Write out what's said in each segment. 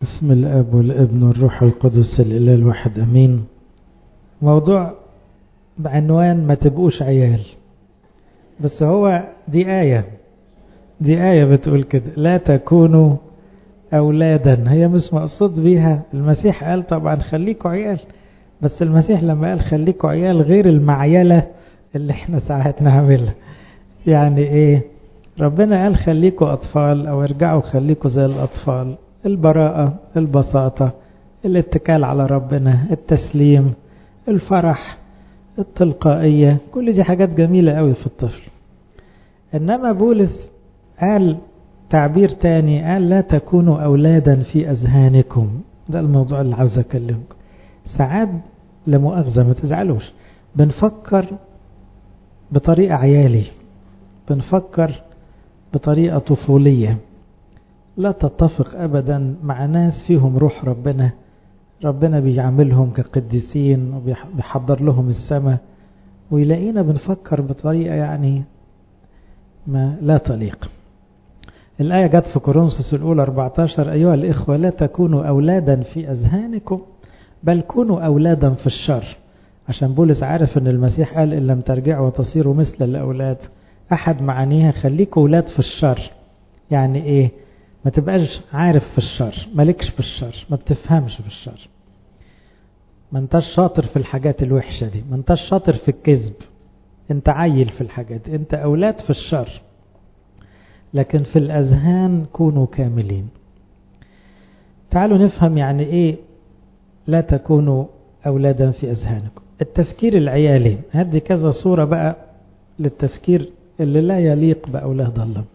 بسم الاب والابن والروح القدس الاله الواحد امين موضوع بعنوان ما تبقوش عيال بس هو دي آية دي آية بتقول كده لا تكونوا أولادا هي مش مقصود بيها المسيح قال طبعا خليكوا عيال بس المسيح لما قال خليكوا عيال غير المعيلة اللي احنا ساعات نعملها يعني ايه ربنا قال خليكوا أطفال أو ارجعوا خليكوا زي الأطفال البراءة البساطة الاتكال على ربنا التسليم الفرح التلقائية كل دي حاجات جميلة قوي في الطفل إنما بولس قال تعبير تاني قال لا تكونوا أولادا في أذهانكم ده الموضوع اللي عاوز أكلمكم ساعات لمؤاخذة ما تزعلوش بنفكر بطريقة عيالي بنفكر بطريقة طفولية لا تتفق أبدا مع ناس فيهم روح ربنا ربنا بيعاملهم كقديسين وبيحضر لهم السماء ويلاقينا بنفكر بطريقة يعني ما لا تليق الآية جت في كورنثوس الأولى 14 أيها الإخوة لا تكونوا أولادا في أذهانكم بل كونوا أولادا في الشر عشان بولس عارف أن المسيح قال إن لم ترجعوا وتصيروا مثل الأولاد أحد معانيها خليكوا أولاد في الشر يعني إيه ما تبقاش عارف في الشر مالكش في الشر ما بتفهمش في الشر ما انتش شاطر في الحاجات الوحشة دي ما انتش شاطر في الكذب انت عيل في الحاجات انت أولاد في الشر لكن في الأذهان كونوا كاملين تعالوا نفهم يعني ايه لا تكونوا أولادا في أذهانكم التفكير العيالي هدي كذا صورة بقى للتفكير اللي لا يليق بأولاد الله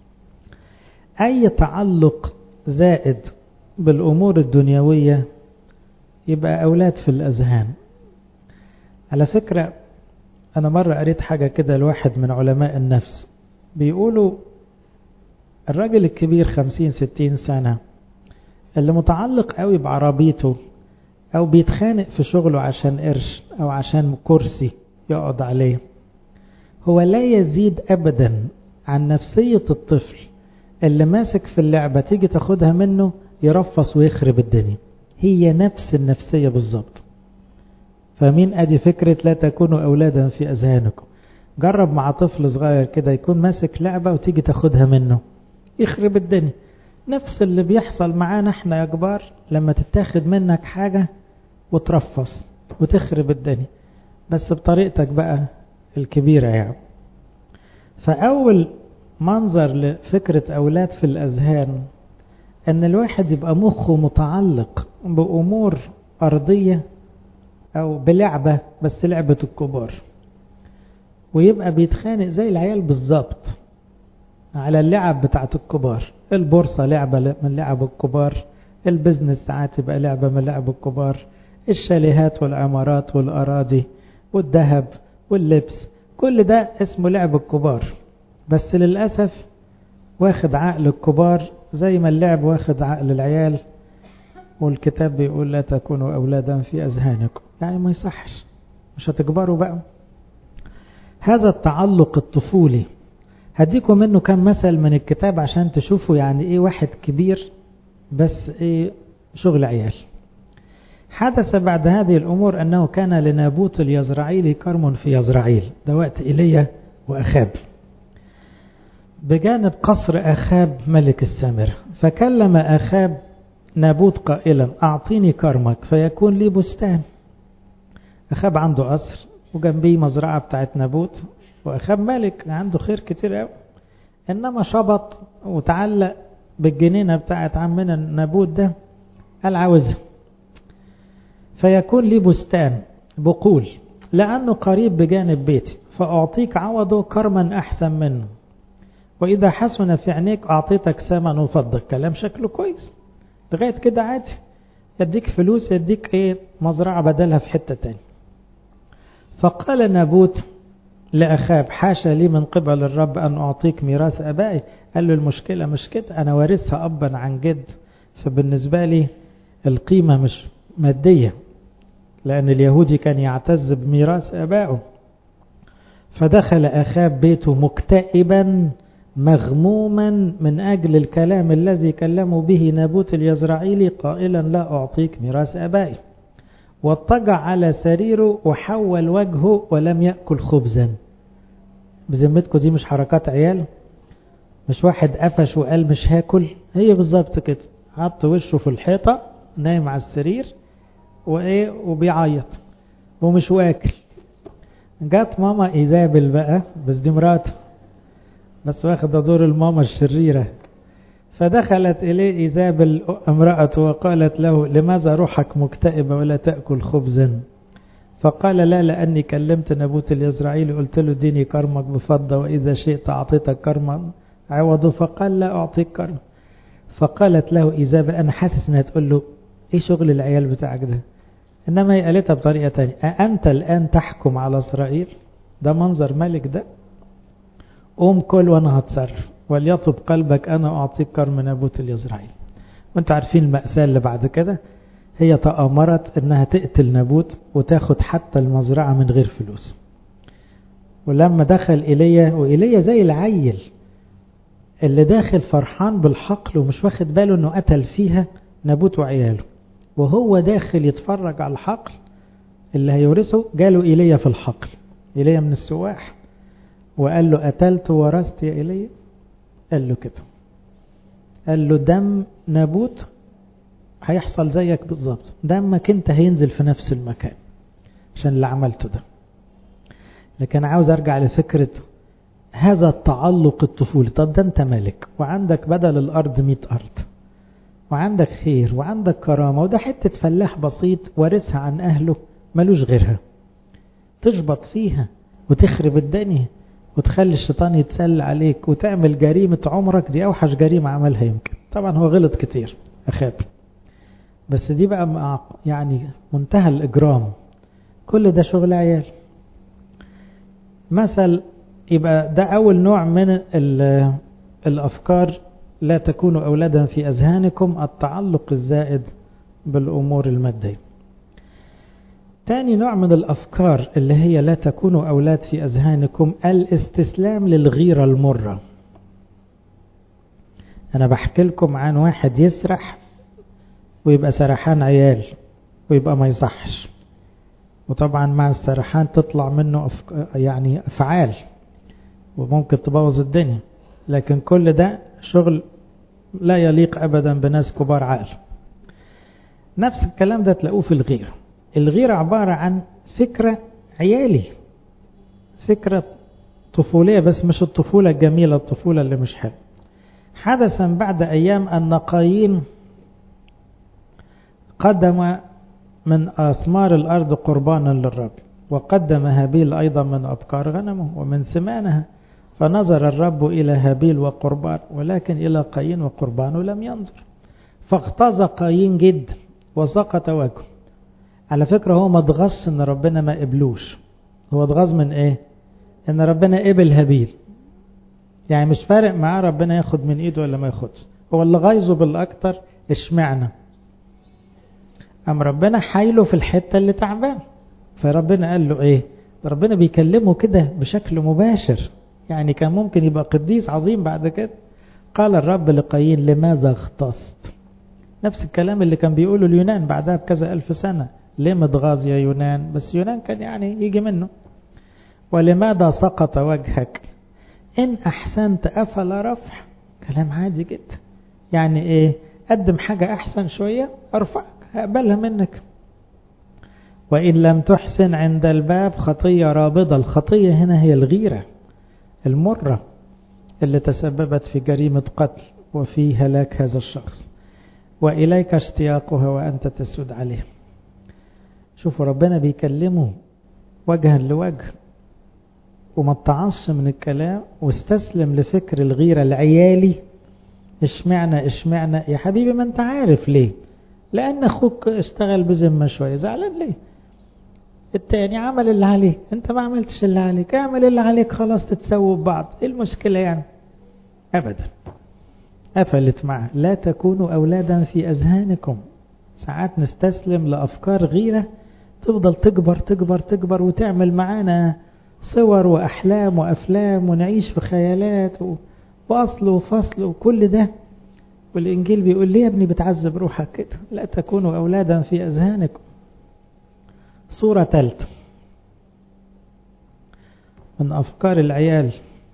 أي تعلق زائد بالأمور الدنيوية يبقى أولاد في الأذهان على فكرة أنا مرة قريت حاجة كده لواحد من علماء النفس بيقولوا الراجل الكبير خمسين ستين سنة اللي متعلق قوي بعربيته أو بيتخانق في شغله عشان قرش أو عشان كرسي يقعد عليه هو لا يزيد أبدا عن نفسية الطفل اللي ماسك في اللعبة تيجي تاخدها منه يرفص ويخرب الدنيا هي نفس النفسية بالظبط فمين ادي فكرة لا تكونوا اولادا في اذهانكم جرب مع طفل صغير كده يكون ماسك لعبة وتيجي تاخدها منه يخرب الدنيا نفس اللي بيحصل معانا احنا يا كبار لما تتاخد منك حاجة وترفص وتخرب الدنيا بس بطريقتك بقى الكبيرة يعني فأول منظر لفكرة أولاد في الأذهان أن الواحد يبقى مخه متعلق بأمور أرضية أو بلعبة بس لعبة الكبار ويبقى بيتخانق زي العيال بالظبط على اللعب بتاعت الكبار البورصة لعبة من لعب الكبار البزنس ساعات يبقى لعبة من لعب الكبار الشاليهات والعمارات والأراضي والذهب واللبس كل ده اسمه لعب الكبار بس للأسف واخد عقل الكبار زي ما اللعب واخد عقل العيال والكتاب بيقول لا تكونوا أولادا في أذهانكم يعني ما يصحش مش هتكبروا بقى هذا التعلق الطفولي هديكم منه كم مثل من الكتاب عشان تشوفوا يعني ايه واحد كبير بس ايه شغل عيال حدث بعد هذه الأمور أنه كان لنابوت اليزرعيلي كرم في يزرعيل ده وقت إيليا وأخاب بجانب قصر أخاب ملك السامرة فكلم أخاب نابوت قائلا أعطيني كرمك فيكون لي بستان أخاب عنده قصر وجنبيه مزرعة بتاعت نابوت وأخاب ملك عنده خير كتير قوي إنما شبط وتعلق بالجنينة بتاعت عمنا نابوت ده قال عاوزها فيكون لي بستان بقول لأنه قريب بجانب بيتي فأعطيك عوضه كرما أحسن منه وإذا حسن في عينيك أعطيتك ثمن وفضة كلام شكله كويس لغاية كده عادي يديك فلوس يديك ايه مزرعة بدلها في حتة تاني فقال نابوت لأخاب حاشا لي من قبل الرب أن أعطيك ميراث أبائي قال له المشكلة مش كده أنا وارثها أبا عن جد فبالنسبة لي القيمة مش مادية لأن اليهودي كان يعتز بميراث أبائه فدخل أخاب بيته مكتئبا مغموما من أجل الكلام الذي كلموا به نابوت اليزرعيلي قائلا لا أعطيك ميراث أبائي واضطجع على سريره وحول وجهه ولم يأكل خبزا بذمتكم دي مش حركات عيال مش واحد قفش وقال مش هاكل هي بالظبط كده حط وشه في الحيطة نايم على السرير وايه وبيعيط ومش واكل جت ماما ايزابل بقى بس دي مراته بس واخدة دور الماما الشريرة فدخلت إليه إيزابل امرأته وقالت له لماذا روحك مكتئبة ولا تأكل خبزا فقال لا لأني كلمت نبوت اليزرعيلي قلت له ديني كرمك بفضة وإذا شئت أعطيتك كرما عوضه فقال لا أعطيك كرم فقالت له إيزابل أنا حاسس إنها تقول له إيه شغل العيال بتاعك ده إنما هي قالتها بطريقة تانية أأنت الآن تحكم على إسرائيل ده منظر ملك ده قوم كل وأنا هتصرف وليطلب قلبك أنا أعطيك كرم نابوت اليزرعيل وانت عارفين المأساة اللي بعد كده هي تأمرت انها تقتل نابوت وتاخد حتى المزرعة من غير فلوس ولما دخل إيليا وإيليا زي العيل اللي داخل فرحان بالحقل ومش واخد باله انه قتل فيها نابوت وعياله وهو داخل يتفرج على الحقل اللي هيورثه جاله إيليا في الحقل إيليا من السواح وقال له قتلت ورثت يا إيليا قال له كده قال له دم نابوت هيحصل زيك بالظبط دمك انت هينزل في نفس المكان عشان اللي عملته ده لكن عاوز ارجع لفكرة هذا التعلق الطفولي طب ده انت ملك وعندك بدل الارض مئة ارض وعندك خير وعندك كرامة وده حتة فلاح بسيط وارثها عن اهله ملوش غيرها تشبط فيها وتخرب الدنيا وتخلي الشيطان يتسلى عليك وتعمل جريمة عمرك دي أوحش جريمة عملها يمكن طبعا هو غلط كتير أخاب بس دي بقى يعني منتهى الإجرام كل ده شغل عيال مثل يبقى ده أول نوع من الأفكار لا تكونوا أولادا في أذهانكم التعلق الزائد بالأمور المادية تاني نوع من الأفكار اللي هي لا تكونوا أولاد في أذهانكم الاستسلام للغيرة المرة أنا بحكي لكم عن واحد يسرح ويبقى سرحان عيال ويبقى ما يصحش وطبعا مع السرحان تطلع منه أفك... يعني أفعال وممكن تبوظ الدنيا لكن كل ده شغل لا يليق أبدا بناس كبار عقل نفس الكلام ده تلاقوه في الغيره الغيرة عبارة عن فكرة عيالي فكرة طفولية بس مش الطفولة الجميلة الطفولة اللي مش حلوة حدثا بعد أيام أن قايين قدم من أثمار الأرض قربانا للرب وقدم هابيل أيضا من أبكار غنمه ومن سمانها فنظر الرب إلى هابيل وقربان ولكن إلى قايين وقربانه لم ينظر فاغتاظ قايين جدا وسقط وجهه على فكرة هو ما اتغص ان ربنا ما قبلوش هو اتغاظ من ايه ان ربنا قبل هابيل يعني مش فارق معاه ربنا ياخد من ايده ولا ما ياخدش هو اللي غايظه بالاكتر اشمعنى ام ربنا حايله في الحتة اللي تعبان فربنا قال له ايه ربنا بيكلمه كده بشكل مباشر يعني كان ممكن يبقى قديس عظيم بعد كده قال الرب لقايين لماذا اختصت نفس الكلام اللي كان بيقوله اليونان بعدها بكذا ألف سنة ليه متغاظ يا يونان بس يونان كان يعني يجي منه ولماذا سقط وجهك إن أحسنت أفلا رفع كلام عادي جدا يعني إيه قدم حاجة أحسن شوية أرفعك هقبلها منك وإن لم تحسن عند الباب خطية رابضة الخطية هنا هي الغيرة المرة اللي تسببت في جريمة قتل وفي هلاك هذا الشخص وإليك اشتياقها وأنت تسود عليه شوفوا ربنا بيكلمه وجها لوجه وما اتعصش من الكلام واستسلم لفكر الغيرة العيالي اشمعنى اشمعنى يا حبيبي ما انت عارف ليه لأن أخوك اشتغل بذمة شوية زعلان ليه التاني عمل اللي عليه انت ما عملتش اللي عليك اعمل اللي عليك خلاص تتسووا ببعض ايه المشكلة يعني ابدا قفلت معه لا تكونوا أولادا في أذهانكم ساعات نستسلم لأفكار غيرة تفضل تكبر تكبر تكبر وتعمل معانا صور وأحلام وأفلام ونعيش في خيالات و... وأصل وفصل وكل ده والإنجيل بيقول ليه يا ابني بتعذب روحك كده لا تكونوا أولادا في أذهانكم صورة ثالثة من أفكار العيال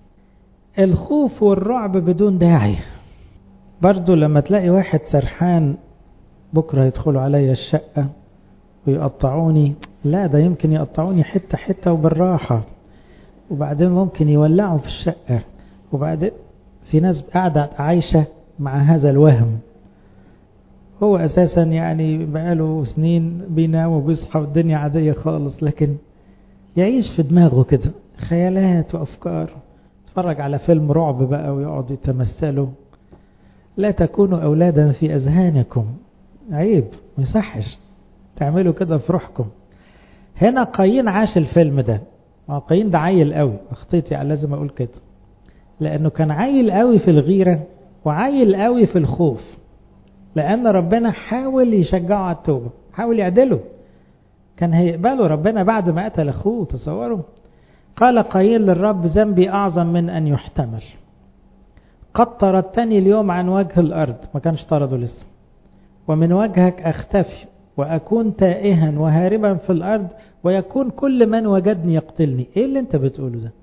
الخوف والرعب بدون داعي برضو لما تلاقي واحد سرحان بكرة يدخلوا عليا الشقة ويقطعوني لا ده يمكن يقطعوني حتة حتة وبالراحة وبعدين ممكن يولعوا في الشقة وبعدين في ناس قاعدة عايشة مع هذا الوهم هو أساسا يعني بقاله سنين بينام وبيصحى والدنيا عادية خالص لكن يعيش في دماغه كده خيالات وأفكار يتفرج على فيلم رعب بقى ويقعد يتمثله لا تكونوا أولادا في أذهانكم عيب ما يصحش تعملوا كده في روحكم هنا قايين عاش الفيلم ده ما قايين ده عيل قوي اخطيتي يعني لازم اقول كده لانه كان عيل قوي في الغيرة وعيل قوي في الخوف لان ربنا حاول يشجعه على التوبة حاول يعدله كان هيقبله ربنا بعد ما قتل اخوه تصوروا قال قايين للرب ذنبي اعظم من ان يحتمل قد طردتني اليوم عن وجه الارض ما كانش طرده لسه ومن وجهك اختفي وأكون تائها وهاربا في الأرض ويكون كل من وجدني يقتلني إيه اللي أنت بتقوله ده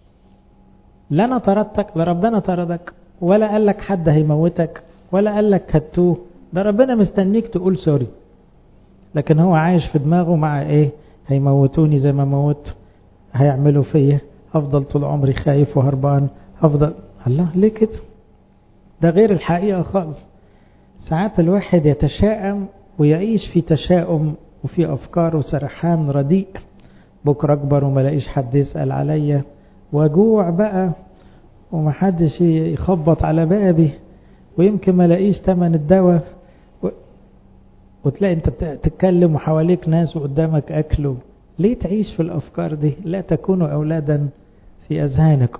لا أنا طردتك لا ربنا طردك ولا قال لك حد هيموتك ولا قال لك هتوه ده ربنا مستنيك تقول سوري لكن هو عايش في دماغه مع ايه هيموتوني زي ما موت هيعملوا فيا هفضل طول عمري خايف وهربان هفضل الله ليه كده ده غير الحقيقة خالص ساعات الواحد يتشائم ويعيش في تشاؤم وفي أفكار وسرحان رديء بكرة أكبر وما لاقيش حد يسأل عليا وجوع بقى ومحدش يخبط على بابي ويمكن ما لاقيش تمن الدواء و... وتلاقي انت بتتكلم وحواليك ناس وقدامك أكل ليه تعيش في الأفكار دي لا تكونوا أولادا في أذهانكم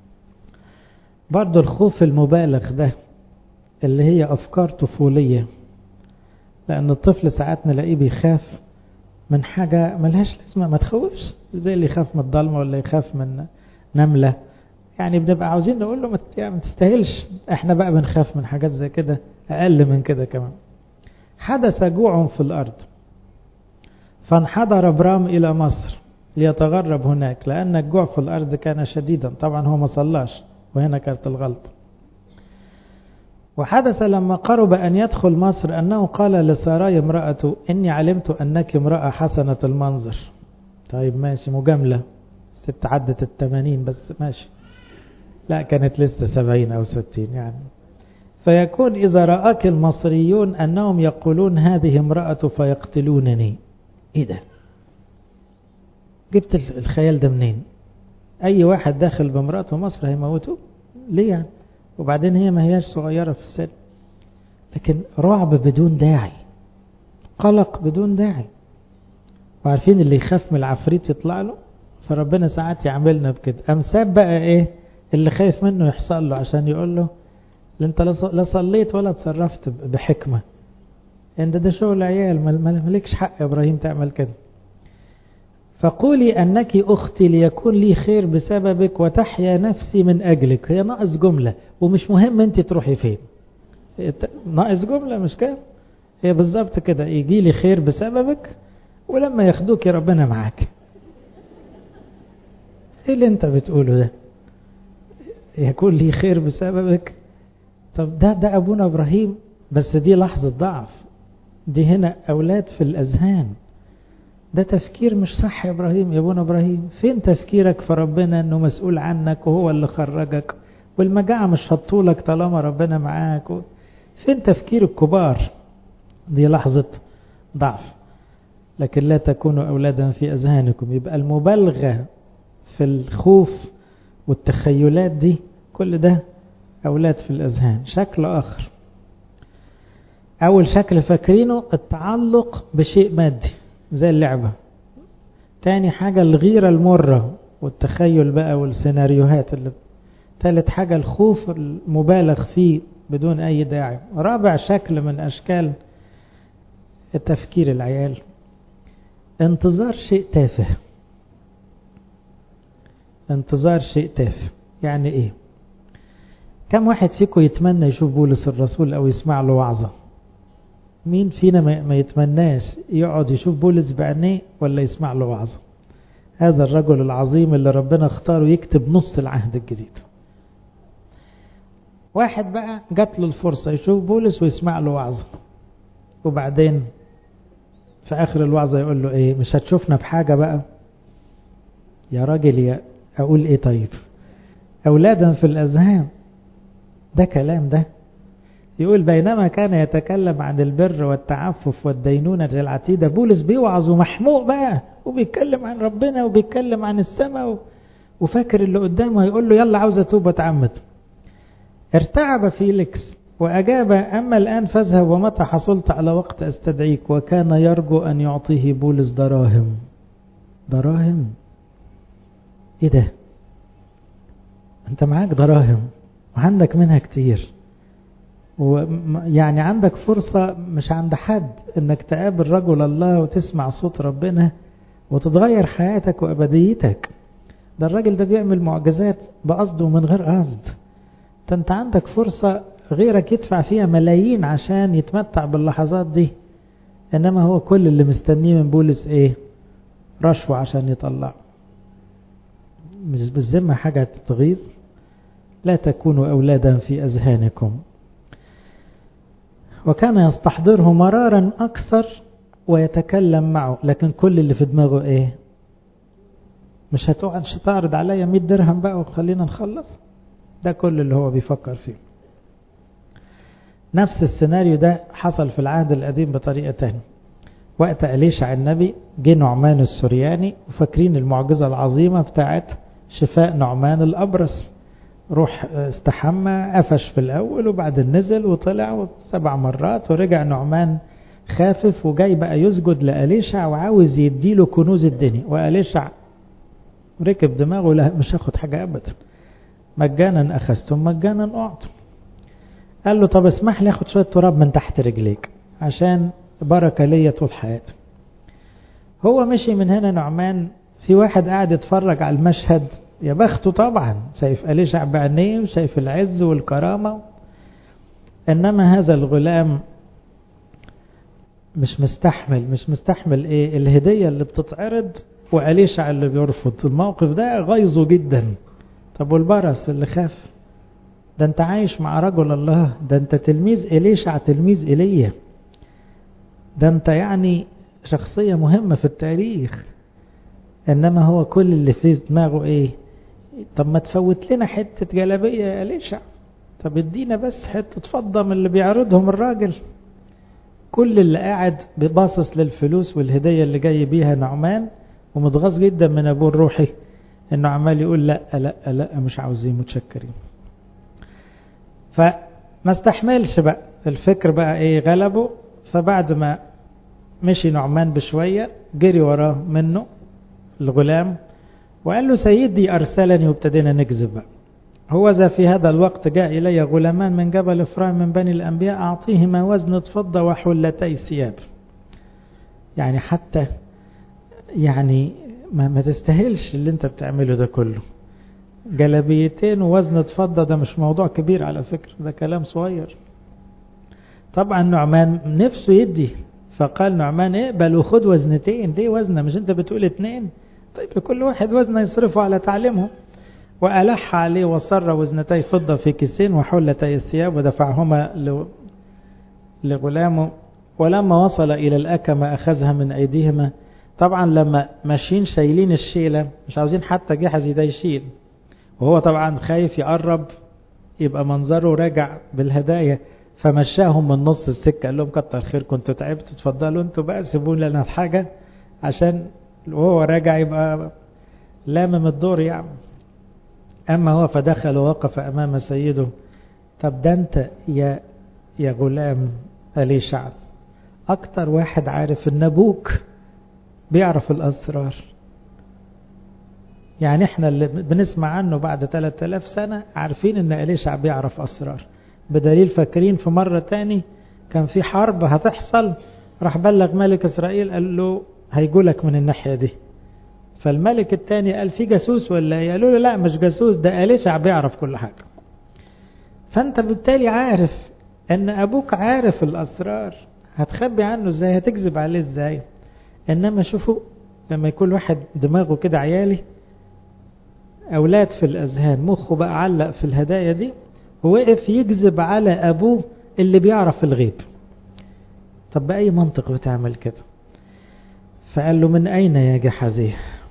برضو الخوف المبالغ ده اللي هي أفكار طفولية لأن الطفل ساعات نلاقيه بيخاف من حاجة ملهاش لازمة ما تخوفش زي اللي يخاف من الضلمة ولا يخاف من نملة يعني بنبقى عاوزين نقول له ما تستاهلش احنا بقى بنخاف من حاجات زي كده أقل من كده كمان حدث جوع في الأرض فانحدر برام إلى مصر ليتغرب هناك لأن الجوع في الأرض كان شديدا طبعا هو ما صلاش وهنا كانت الغلط وحدث لما قرب أن يدخل مصر أنه قال لساراي امرأته إني علمت أنك امرأة حسنة المنظر طيب ماشي مجاملة ست عدت التمانين بس ماشي لا كانت لسه سبعين أو ستين يعني فيكون إذا رآك المصريون أنهم يقولون هذه امرأة فيقتلونني إيه ده جبت الخيال ده منين أي واحد داخل بامرأته مصر هيموته ليه يعني وبعدين هي ما هياش صغيرة في السن لكن رعب بدون داعي قلق بدون داعي وعارفين اللي يخاف من العفريت يطلع له فربنا ساعات يعملنا بكده أمساب بقى إيه اللي خايف منه يحصل له عشان يقول له انت لا صليت ولا تصرفت بحكمة انت ده شغل عيال مالكش حق يا ابراهيم تعمل كده فقولي أنك أختي ليكون لي خير بسببك وتحيا نفسي من أجلك هي ناقص جملة ومش مهم أنت تروحي فين ناقص جملة مش كده هي بالظبط كده يجي لي خير بسببك ولما ياخدوك يا ربنا معاك ايه اللي انت بتقوله ده يكون لي خير بسببك طب ده ده ابونا ابراهيم بس دي لحظة ضعف دي هنا اولاد في الاذهان ده تفكير مش صح يا ابراهيم يا ابونا ابراهيم فين تفكيرك في ربنا انه مسؤول عنك وهو اللي خرجك والمجاعة مش هتطولك طالما ربنا معاك و... فين تفكير الكبار دي لحظة ضعف لكن لا تكونوا أولادا في أذهانكم يبقى المبالغة في الخوف والتخيلات دي كل ده أولاد في الأذهان شكل آخر أول شكل فاكرينه التعلق بشيء مادي زي اللعبة تاني حاجة الغيرة المرة والتخيل بقى والسيناريوهات اللي تالت حاجة الخوف المبالغ فيه بدون أي داعي رابع شكل من أشكال التفكير العيال انتظار شيء تافه انتظار شيء تافه يعني ايه كم واحد فيكم يتمنى يشوف بولس الرسول أو يسمع له وعظة مين فينا ما يتمناش يقعد يشوف بولس بعينيه ولا يسمع له وعظة هذا الرجل العظيم اللي ربنا اختاره يكتب نص العهد الجديد واحد بقى جات له الفرصة يشوف بولس ويسمع له وعظة وبعدين في آخر الوعظة يقول له إيه مش هتشوفنا بحاجة بقى يا راجل يا أقول إيه طيب أولادا في الأذهان ده كلام ده يقول بينما كان يتكلم عن البر والتعفف والدينونة العتيدة بولس بيوعظ ومحموق بقى وبيتكلم عن ربنا وبيتكلم عن السماء وفاكر اللي قدامه هيقول له يلا عاوز اتوب واتعمد ارتعب فيليكس وأجاب أما الآن فاذهب ومتى حصلت على وقت أستدعيك وكان يرجو أن يعطيه بولس دراهم دراهم إيه ده أنت معاك دراهم وعندك منها كتير ويعني عندك فرصة مش عند حد انك تقابل رجل الله وتسمع صوت ربنا وتتغير حياتك وأبديتك ده الراجل ده بيعمل معجزات بقصد ومن غير قصد ده انت عندك فرصة غيرك يدفع فيها ملايين عشان يتمتع باللحظات دي انما هو كل اللي مستنيه من بولس ايه رشوة عشان يطلع مش بالذمة حاجة تغيظ لا تكونوا أولادا في أذهانكم وكان يستحضره مرارا أكثر ويتكلم معه لكن كل اللي في دماغه إيه مش هتقعد تعرض عليا 100 درهم بقى وخلينا نخلص ده كل اللي هو بيفكر فيه نفس السيناريو ده حصل في العهد القديم بطريقة تانية وقت أليشع النبي جه نعمان السورياني وفاكرين المعجزة العظيمة بتاعت شفاء نعمان الأبرص روح استحمى قفش في الأول وبعدين نزل وطلع سبع مرات ورجع نعمان خافف وجاي بقى يسجد لأليشع وعاوز يديله كنوز الدنيا وأليشع ركب دماغه لا مش هاخد حاجة أبدا مجانا أخذتم مجانا أعطوا قال له طب اسمح لي اخد شوية تراب من تحت رجليك عشان بركة ليا طول حياتي هو مشي من هنا نعمان في واحد قاعد يتفرج على المشهد يا بخته طبعا شايف أليشع بعينيه وشايف العز والكرامة إنما هذا الغلام مش مستحمل مش مستحمل ايه الهدية اللي بتتعرض وأليشع اللي بيرفض الموقف ده غيظه جدا طب والبرس اللي خاف ده انت عايش مع رجل الله ده انت تلميذ إليشع تلميذ إيليا ده انت يعني شخصية مهمة في التاريخ انما هو كل اللي في دماغه ايه طب ما تفوت لنا حتة جلابية يا إليشع طب ادينا بس حتة فضة من اللي بيعرضهم الراجل كل اللي قاعد باصص للفلوس والهدية اللي جاي بيها نعمان ومتغاظ جدا من ابوه الروحي انه عمال يقول لا لا لا مش عاوزين متشكرين فما استحملش بقى الفكر بقى ايه غلبه فبعد ما مشي نعمان بشوية جري وراه منه الغلام وقال له سيدي أرسلني وابتدينا نكذب بقى هو ذا في هذا الوقت جاء إلي غلامان من جبل إفرايم من بني الأنبياء أعطيهما وزنة فضة وحلتي ثياب يعني حتى يعني ما, ما تستاهلش اللي انت بتعمله ده كله جلبيتين ووزنة فضة ده مش موضوع كبير على فكرة ده كلام صغير طبعا نعمان نفسه يدي فقال نعمان اقبل وخد وزنتين ليه وزنة مش انت بتقول اتنين طيب كل واحد وزنه يصرفه على تعليمهم وألح عليه وصر وزنتي فضة في كيسين وحلتي الثياب ودفعهما لغلامه ولما وصل إلى الأكمة أخذها من أيديهما طبعا لما ماشيين شايلين الشيلة مش عاوزين حتى جحزي ده يشيل وهو طبعا خايف يقرب يبقى منظره راجع بالهدايا فمشاهم من نص السكة قال لهم كتر خيركم انتوا تعبتوا اتفضلوا انتوا بقى سيبوا لنا الحاجة عشان وهو راجع يبقى لامم الدور يعني أما هو فدخل ووقف أمام سيده طب ده أنت يا يا غلام أليشع أكتر واحد عارف إن أبوك بيعرف الأسرار يعني احنا اللي بنسمع عنه بعد 3000 سنة عارفين ان أليشع بيعرف أسرار بدليل فاكرين في مرة تاني كان في حرب هتحصل راح بلغ ملك إسرائيل قال له هيجولك من الناحية دي فالملك التاني قال في جاسوس ولا ايه قالوا له لا مش جاسوس ده أليشع بيعرف كل حاجة فانت بالتالي عارف ان ابوك عارف الاسرار هتخبي عنه ازاي هتكذب عليه ازاي انما شوفوا لما يكون واحد دماغه كده عيالي اولاد في الاذهان مخه بقى علق في الهدايا دي ووقف يكذب على ابوه اللي بيعرف الغيب طب بأي منطق بتعمل كده فقال له من أين يا جحزي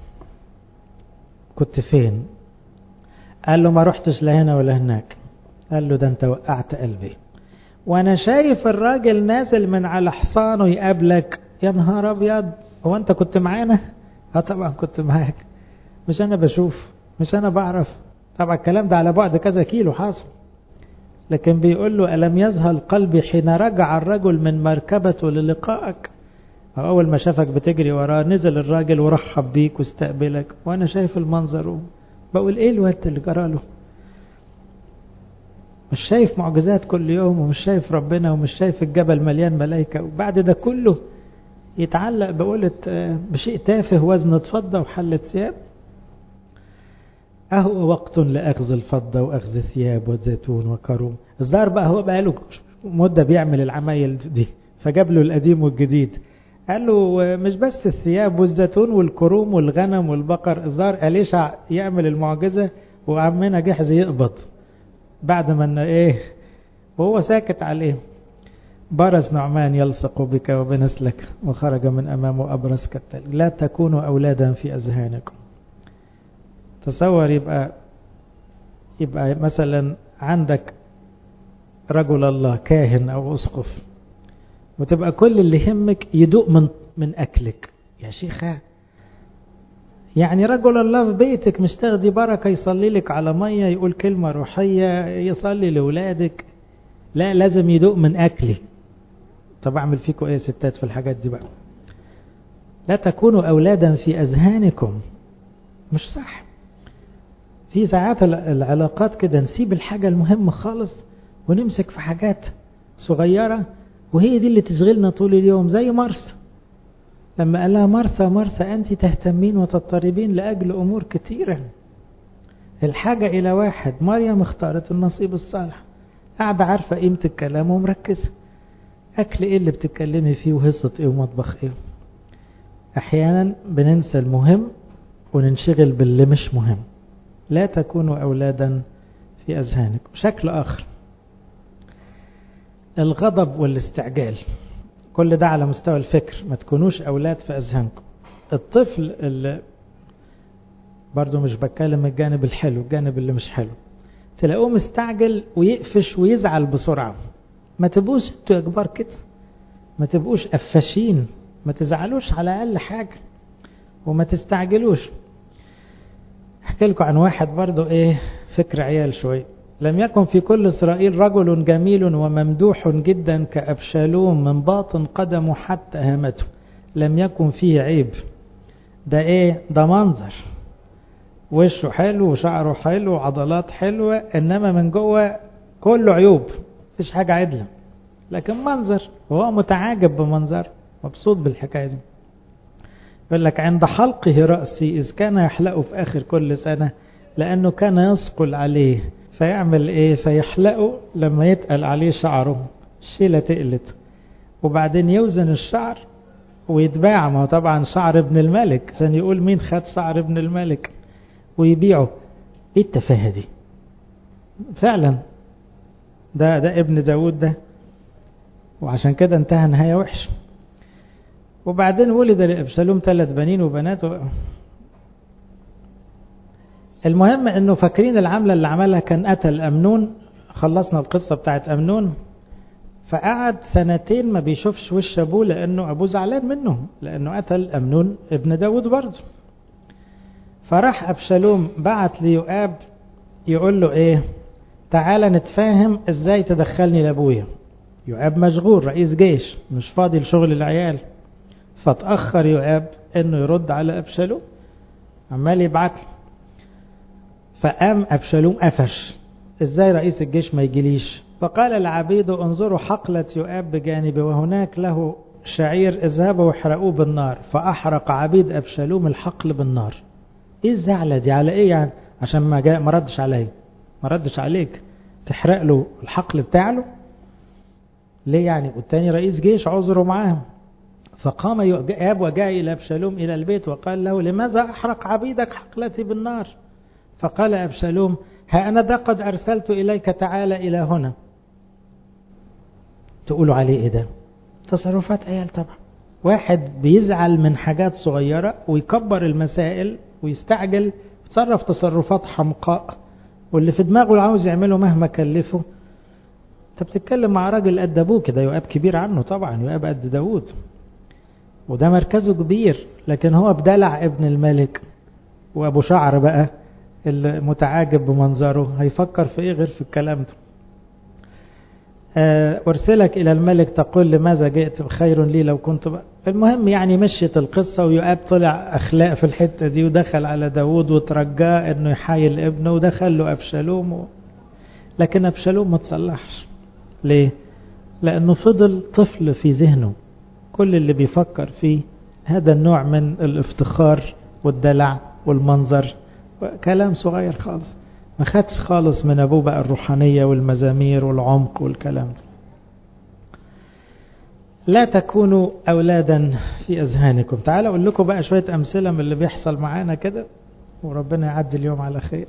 كنت فين قال له ما رحتش لهنا ولا هناك قال له ده انت وقعت قلبي وانا شايف الراجل نازل من على حصانه يقابلك يا نهار ابيض هو انت كنت معانا اه طبعا كنت معاك مش انا بشوف مش انا بعرف طبعا الكلام ده على بعد كذا كيلو حاصل لكن بيقول له ألم يذهل قلبي حين رجع الرجل من مركبته للقائك أول ما شافك بتجري وراه نزل الراجل ورحب بيك واستقبلك وأنا شايف المنظر بقول إيه الوقت اللي جراله مش شايف معجزات كل يوم ومش شايف ربنا ومش شايف الجبل مليان ملائكة وبعد ده كله يتعلق بقولة بشيء تافه وزن فضة وحلة ثياب أهو وقت لأخذ الفضة وأخذ الثياب والزيتون وكروم الظاهر بقى هو بقى له مدة بيعمل العمايل دي فجاب له القديم والجديد قال له مش بس الثياب والزيتون والكروم والغنم والبقر الظاهر أليشع يعمل المعجزة وعمنا جحز يقبض بعد ما ايه وهو ساكت عليه برز نعمان يلصق بك وبنسلك وخرج من أمامه أبرز كالتلج لا تكونوا أولادا في أذهانكم تصور يبقى يبقى مثلا عندك رجل الله كاهن أو أسقف وتبقى كل اللي يهمك يدوق من من أكلك يا شيخة يعني رجل الله في بيتك مش تاخدي بركة يصلي لك على مية يقول كلمة روحية يصلي لأولادك لا لازم يدوق من أكلي طب أعمل فيكم إيه ستات في الحاجات دي بقى لا تكونوا أولادا في أذهانكم مش صح في ساعات العلاقات كده نسيب الحاجة المهمة خالص ونمسك في حاجات صغيرة وهي دي اللي تشغلنا طول اليوم زي مرسى لما قال لها مرثا مرثا أنت تهتمين وتضطربين لأجل أمور كثيرة الحاجة إلى واحد مريم اختارت النصيب الصالح قاعدة عارفة قيمة الكلام ومركزة أكل إيه اللي بتتكلمي فيه وهصة إيه ومطبخ إيه أحيانا بننسى المهم وننشغل باللي مش مهم لا تكونوا أولادا في أذهانكم شكل آخر الغضب والاستعجال كل ده على مستوى الفكر ما تكونوش أولاد في أذهانكم الطفل اللي برضو مش بتكلم الجانب الحلو الجانب اللي مش حلو تلاقوه مستعجل ويقفش ويزعل بسرعة ما تبقوش انتوا يا كبار كده ما تبقوش قفاشين ما تزعلوش على أقل حاجة وما تستعجلوش احكي لكم عن واحد برضو ايه فكر عيال شوي لم يكن في كل إسرائيل رجل جميل وممدوح جدا كأبشالوم من باطن قدمه حتى هامته لم يكن فيه عيب ده ايه ده منظر وشه حلو وشعره حلو وعضلات حلوة انما من جوه كله عيوب مفيش حاجة عدلة لكن منظر وهو متعاجب بمنظر مبسوط بالحكاية دي يقول لك عند حلقه رأسي إذ كان يحلقه في آخر كل سنة لأنه كان يثقل عليه فيعمل إيه فيحلقه لما يتقل عليه شعره الشيلة تقلت وبعدين يوزن الشعر ويتباع ما هو طبعا شعر ابن الملك عشان يقول مين خد شعر ابن الملك ويبيعه ايه التفاهة دي فعلا ده ده ابن داود ده وعشان كده انتهى نهاية وحشة وبعدين ولد لأبشالوم ثلاث بنين وبنات و... المهم انه فاكرين العملة اللي عملها كان قتل أمنون خلصنا القصة بتاعت أمنون فقعد سنتين ما بيشوفش وش أبوه لأنه أبوه زعلان منه لأنه قتل أمنون ابن داود برضه فراح أبشالوم بعت ليؤاب يقول له إيه تعالى نتفاهم إزاي تدخلني لأبويا يؤاب مشغول رئيس جيش مش فاضي لشغل العيال فتأخر يؤاب إنه يرد على أبشالوم عمال يبعت له فقام أبشالوم قفش إزاي رئيس الجيش ما يجيليش فقال العبيد انظروا حقلة يؤاب بجانبه وهناك له شعير اذهبوا واحرقوه بالنار فأحرق عبيد أبشالوم الحقل بالنار ايه الزعلة دي على ايه يعني عشان ما جاء ما ردش عليا ما ردش عليك تحرق له الحقل بتاعه ليه يعني والتاني رئيس جيش عذره معاهم فقام يؤاب وجاء إلى أبشالوم إلى البيت وقال له لماذا أحرق عبيدك حقلتي بالنار فقال أبشالوم ها أنا ذا قد أرسلت إليك تعالى إلى هنا تقولوا عليه إيه ده تصرفات عيال طبعا واحد بيزعل من حاجات صغيرة ويكبر المسائل ويستعجل يتصرف تصرفات حمقاء واللي في دماغه عاوز يعمله مهما كلفه انت بتتكلم مع راجل قد ابوه كده يؤاب كبير عنه طبعا يؤاب قد داوود وده مركزه كبير لكن هو بدلع ابن الملك وابو شعر بقى المتعاجب بمنظره هيفكر في ايه غير في الكلام ده أرسلك إلى الملك تقول لماذا جئت خير لي لو كنت بقى. المهم يعني مشيت القصة ويؤاب طلع أخلاق في الحتة دي ودخل على داود وترجاه أنه يحايل ابنه ودخل له أبشالوم و... لكن أبشالوم ما تصلحش ليه؟ لأنه فضل طفل في ذهنه كل اللي بيفكر فيه هذا النوع من الافتخار والدلع والمنظر كلام صغير خالص ما خدش خالص من ابوه بقى الروحانيه والمزامير والعمق والكلام ده لا تكونوا اولادا في اذهانكم تعالوا اقول لكم بقى شويه امثله من اللي بيحصل معانا كده وربنا يعدي اليوم على خير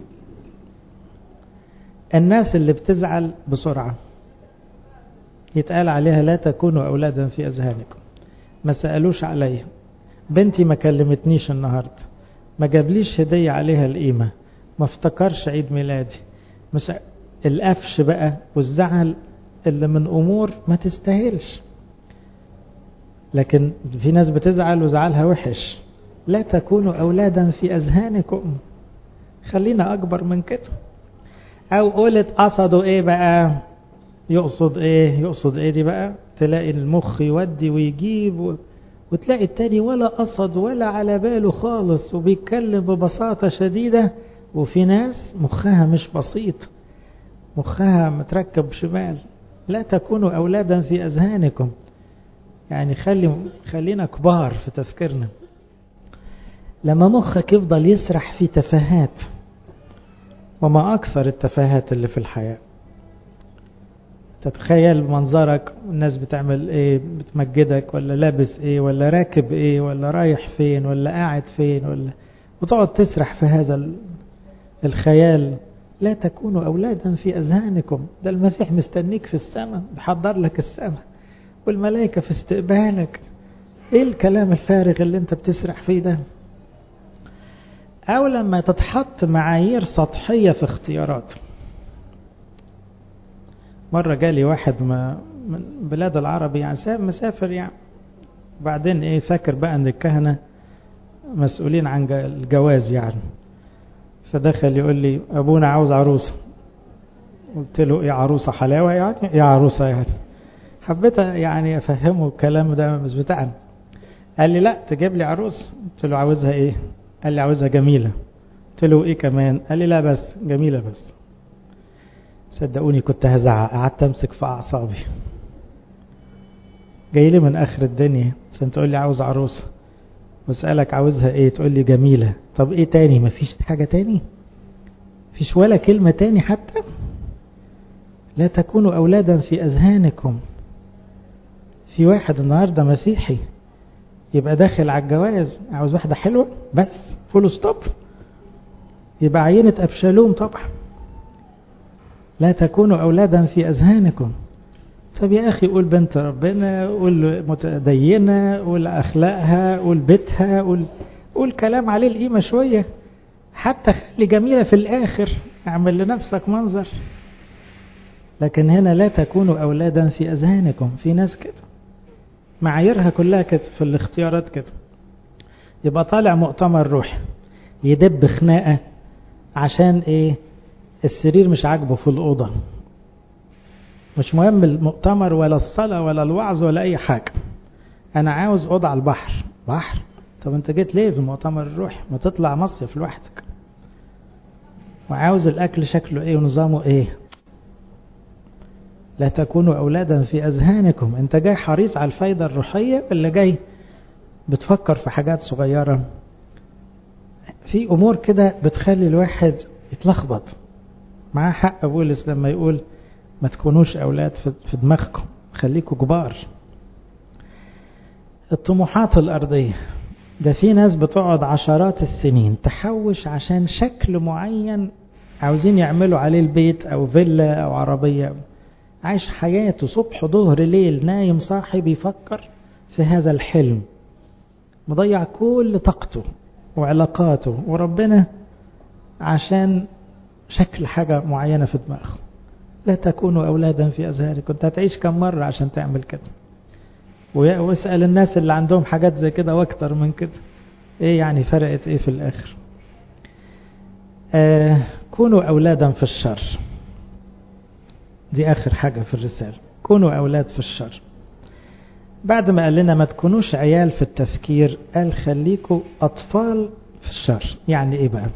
الناس اللي بتزعل بسرعه يتقال عليها لا تكونوا اولادا في اذهانكم ما سالوش عليا بنتي ما كلمتنيش النهارده ما جابليش هديه عليها القيمه ما افتكرش عيد ميلادي مش القفش بقى والزعل اللي من امور ما تستاهلش لكن في ناس بتزعل وزعلها وحش لا تكونوا اولادا في اذهانكم خلينا اكبر من كده او قلت قصدوا ايه بقى يقصد ايه يقصد ايه دي بقى تلاقي المخ يودي ويجيب و... وتلاقي التاني ولا قصد ولا على باله خالص وبيتكلم ببساطة شديدة وفي ناس مخها مش بسيط مخها متركب شمال لا تكونوا أولادا في أذهانكم يعني خلي خلينا كبار في تفكيرنا لما مخك يفضل يسرح في تفاهات وما أكثر التفاهات اللي في الحياة تتخيل منظرك والناس بتعمل ايه بتمجدك ولا لابس ايه ولا راكب ايه ولا رايح فين ولا قاعد فين ولا وتقعد تسرح في هذا الخيال لا تكونوا أولادا في أذهانكم ده المسيح مستنيك في السماء بحضر لك السماء والملائكة في استقبالك ايه الكلام الفارغ اللي انت بتسرح فيه ده او لما تتحط معايير سطحية في اختيارات مرة جالي واحد ما من بلاد العرب يعني مسافر يعني بعدين ايه فاكر بقى ان الكهنة مسؤولين عن الجواز يعني فدخل يقول لي ابونا عاوز عروسة قلت له ايه عروسة حلاوة يعني ايه عروسة يعني حبيت يعني افهمه الكلام ده مش بتاعنا قال لي لا تجيب لي عروس قلت له عاوزها ايه قال لي عاوزها جميلة قلت له ايه كمان قال لي لا بس جميلة بس صدقوني كنت هزعق قعدت امسك في اعصابي جاي لي من اخر الدنيا عشان تقول لي عاوز عروسه واسالك عاوزها ايه تقول لي جميله طب ايه تاني مفيش حاجه تاني مفيش ولا كلمه تاني حتى لا تكونوا اولادا في اذهانكم في واحد النهارده مسيحي يبقى داخل على الجواز عاوز واحده حلوه بس فول ستوب يبقى عينه ابشالوم طبعا لا تكونوا أولادا في أذهانكم طب يا أخي قول بنت ربنا قول متدينة قول أخلاقها قول بيتها قول, قول كلام عليه القيمة شوية حتى خلي جميلة في الآخر اعمل لنفسك منظر لكن هنا لا تكونوا أولادا في أذهانكم في ناس كده معاييرها كلها كده في الاختيارات كده يبقى طالع مؤتمر روحي يدب خناقة عشان ايه السرير مش عاجبه في الأوضة مش مهم المؤتمر ولا الصلاة ولا الوعظ ولا أي حاجة أنا عاوز أوضة على البحر بحر طب أنت جيت ليه في المؤتمر الروحي ما تطلع مصيف لوحدك وعاوز الأكل شكله إيه ونظامه إيه لا تكونوا أولادا في أذهانكم أنت جاي حريص على الفايدة الروحية ولا جاي بتفكر في حاجات صغيرة في أمور كده بتخلي الواحد يتلخبط معاه حق بولس لما يقول ما تكونوش أولاد في دماغكم خليكوا كبار الطموحات الأرضية ده في ناس بتقعد عشرات السنين تحوش عشان شكل معين عاوزين يعملوا عليه البيت أو فيلا أو عربية عايش حياته صبح ظهر ليل نايم صاحي بيفكر في هذا الحلم مضيع كل طاقته وعلاقاته وربنا عشان شكل حاجة معينة في دماغه لا تكونوا أولادا في أزهاركم كنت هتعيش كم مرة عشان تعمل كده واسأل الناس اللي عندهم حاجات زي كده واكتر من كده ايه يعني فرقت ايه في الاخر آه كونوا اولادا في الشر دي اخر حاجة في الرسالة كونوا اولاد في الشر بعد ما قال لنا ما تكونوش عيال في التفكير قال خليكوا اطفال في الشر يعني ايه بقى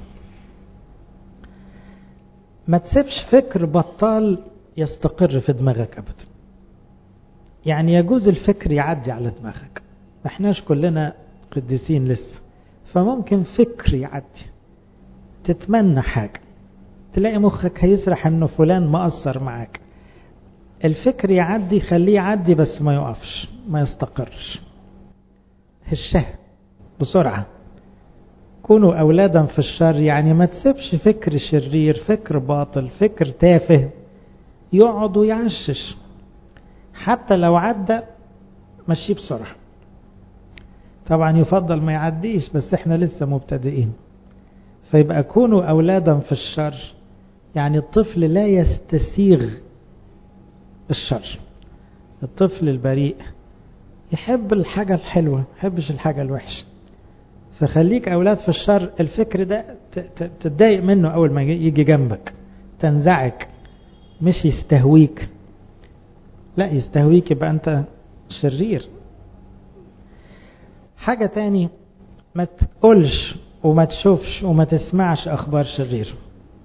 ما تسيبش فكر بطال يستقر في دماغك ابدا يعني يجوز الفكر يعدي على دماغك ما احناش كلنا قديسين لسه فممكن فكر يعدي تتمنى حاجة تلاقي مخك هيسرح انه فلان مقصر معاك الفكر يعدي خليه يعدي بس ما يقفش ما يستقرش هشه بسرعة كونوا أولادا في الشر يعني ما تسيبش فكر شرير فكر باطل فكر تافه يقعد ويعشش حتى لو عدى مشيه بسرعة طبعا يفضل ما يعديش بس احنا لسه مبتدئين فيبقى كونوا أولادا في الشر يعني الطفل لا يستسيغ الشر الطفل البريء يحب الحاجة الحلوة يحبش الحاجة الوحشة فخليك أولاد في الشر الفكر ده تتضايق منه أول ما يجي جنبك تنزعج مش يستهويك لا يستهويك يبقى أنت شرير حاجة تاني ما تقولش وما تشوفش وما تسمعش أخبار شرير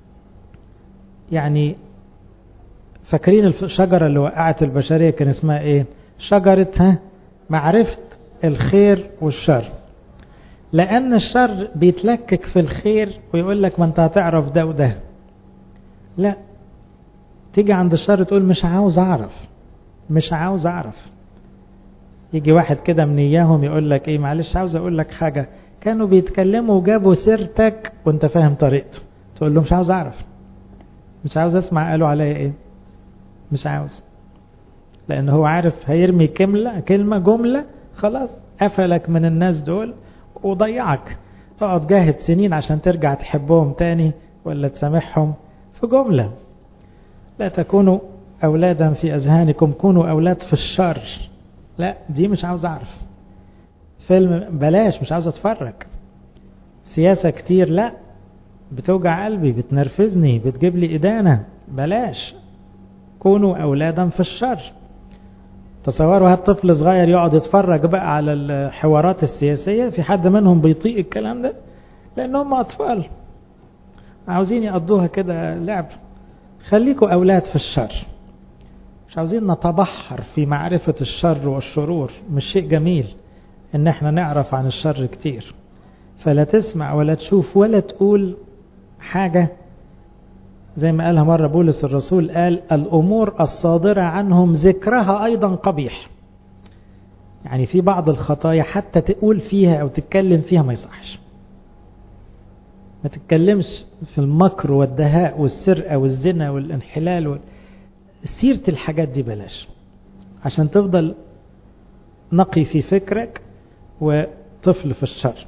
يعني فاكرين الشجرة اللي وقعت البشرية كان اسمها ايه شجرة ها معرفة الخير والشر لأن الشر بيتلكك في الخير ويقول لك ما انت هتعرف ده وده لا تيجي عند الشر تقول مش عاوز أعرف مش عاوز أعرف يجي واحد كده من إياهم يقول لك إيه معلش عاوز أقول لك حاجة كانوا بيتكلموا وجابوا سيرتك وانت فاهم طريقته تقول له مش عاوز أعرف مش عاوز أسمع قالوا عليا إيه مش عاوز لأن هو عارف هيرمي كلمة كلمة جملة خلاص قفلك من الناس دول وضيعك تقعد جاهد سنين عشان ترجع تحبهم تاني ولا تسامحهم في جملة لا تكونوا أولادا في أذهانكم كونوا أولاد في الشر لا دي مش عاوز أعرف فيلم بلاش مش عاوز أتفرج سياسة كتير لا بتوجع قلبي بتنرفزني بتجيب لي إدانة بلاش كونوا أولادا في الشر تصوروا هات طفل صغير يقعد يتفرج بقى على الحوارات السياسية في حد منهم بيطيق الكلام ده لأنهم أطفال عاوزين يقضوها كده لعب خليكوا أولاد في الشر مش عاوزين نتبحر في معرفة الشر والشرور مش شيء جميل ان احنا نعرف عن الشر كتير فلا تسمع ولا تشوف ولا تقول حاجة زي ما قالها مرة بولس الرسول قال الأمور الصادرة عنهم ذكرها أيضا قبيح يعني في بعض الخطايا حتى تقول فيها أو تتكلم فيها ما يصحش ما تتكلمش في المكر والدهاء والسرقة والزنا والانحلال وال... سيرة الحاجات دي بلاش عشان تفضل نقي في فكرك وطفل في الشر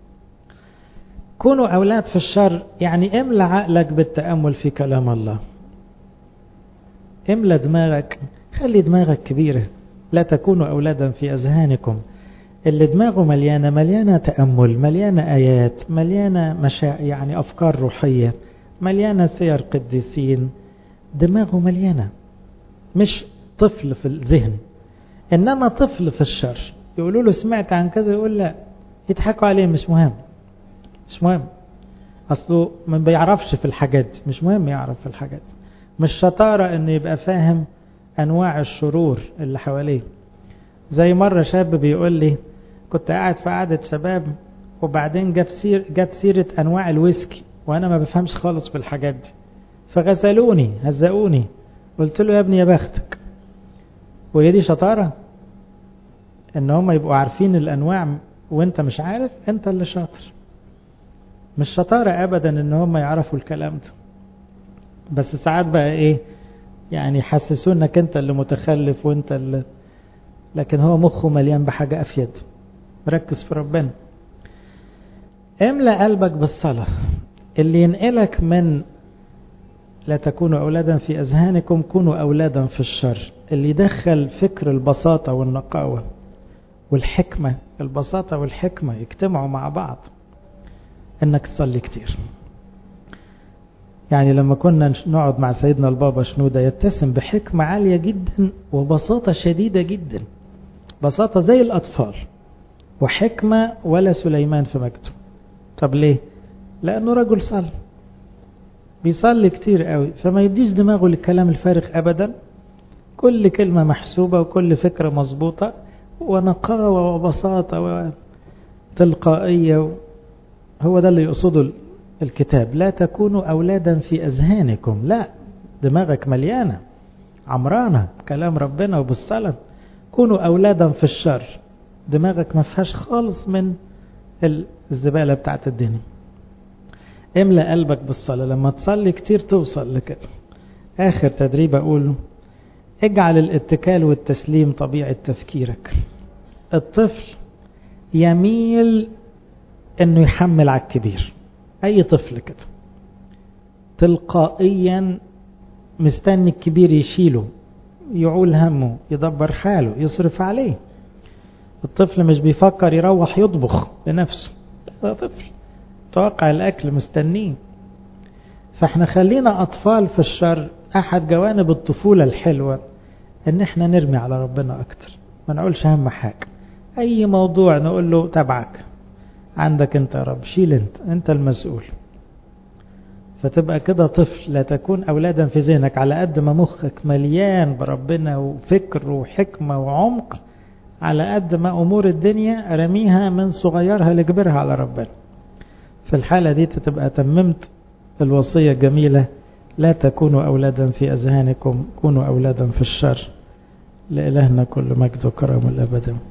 كونوا أولاد في الشر يعني املى عقلك بالتأمل في كلام الله املى دماغك خلي دماغك كبيرة لا تكونوا أولادا في أذهانكم اللي دماغه مليانة مليانة تأمل مليانة آيات مليانة مشا يعني أفكار روحية مليانة سير قديسين دماغه مليانة مش طفل في الذهن إنما طفل في الشر يقولوا له سمعت عن كذا يقول لا يضحكوا عليه مش مهم مش مهم أصله ما بيعرفش في الحاجات دي مش مهم يعرف في الحاجات دي مش شطارة إنه يبقى فاهم أنواع الشرور اللي حواليه زي مرة شاب بيقول لي كنت قاعد في قعدة شباب وبعدين جت سير جت سيرة أنواع الويسكي وأنا ما بفهمش خالص بالحاجات دي فغسلوني هزقوني قلت له يا ابني يا بختك وهي دي شطارة ان هم يبقوا عارفين الانواع وانت مش عارف انت اللي شاطر مش شطارة ابدا ان هم يعرفوا الكلام ده بس ساعات بقى ايه يعني يحسسوا انك انت اللي متخلف وانت اللي لكن هو مخه مليان بحاجة افيد ركز في ربنا املأ قلبك بالصلاة اللي ينقلك من لا تكونوا أولادا في أذهانكم كونوا أولادا في الشر اللي يدخل فكر البساطة والنقاوة والحكمة البساطة والحكمة يجتمعوا مع بعض انك تصلي كتير يعني لما كنا نقعد مع سيدنا البابا شنودة يتسم بحكمة عالية جدا وبساطة شديدة جدا بساطة زي الأطفال وحكمة ولا سليمان في مجده طب ليه لأنه رجل صلي بيصلي كتير قوي فما يديش دماغه للكلام الفارغ أبدا كل كلمة محسوبة وكل فكرة مظبوطة ونقاوة وبساطة وتلقائية هو ده اللي يقصده الكتاب لا تكونوا أولادا في أذهانكم لا دماغك مليانة عمرانة كلام ربنا وبالصلاة كونوا أولادا في الشر دماغك ما فيهاش خالص من الزبالة بتاعت الدنيا املأ قلبك بالصلاة لما تصلي كتير توصل لكده آخر تدريب أقوله اجعل الاتكال والتسليم طبيعة تفكيرك الطفل يميل انه يحمل على الكبير اي طفل كده تلقائيا مستني الكبير يشيله يعول همه يدبر حاله يصرف عليه الطفل مش بيفكر يروح يطبخ لنفسه ده طفل توقع الاكل مستنيه فاحنا خلينا اطفال في الشر احد جوانب الطفولة الحلوة ان احنا نرمي على ربنا اكتر ما نقولش اهم حاجة اي موضوع نقول له تبعك عندك انت يا رب شيل انت انت المسؤول فتبقى كده طفل لا تكون اولادا في ذهنك على قد ما مخك مليان بربنا وفكر وحكمة وعمق على قد ما امور الدنيا رميها من صغيرها لكبرها على ربنا في الحالة دي تبقى تممت الوصية الجميلة لا تكونوا أولادا في أذهانكم كونوا أولادا في الشر لإلهنا كل مجد وكرم الأبد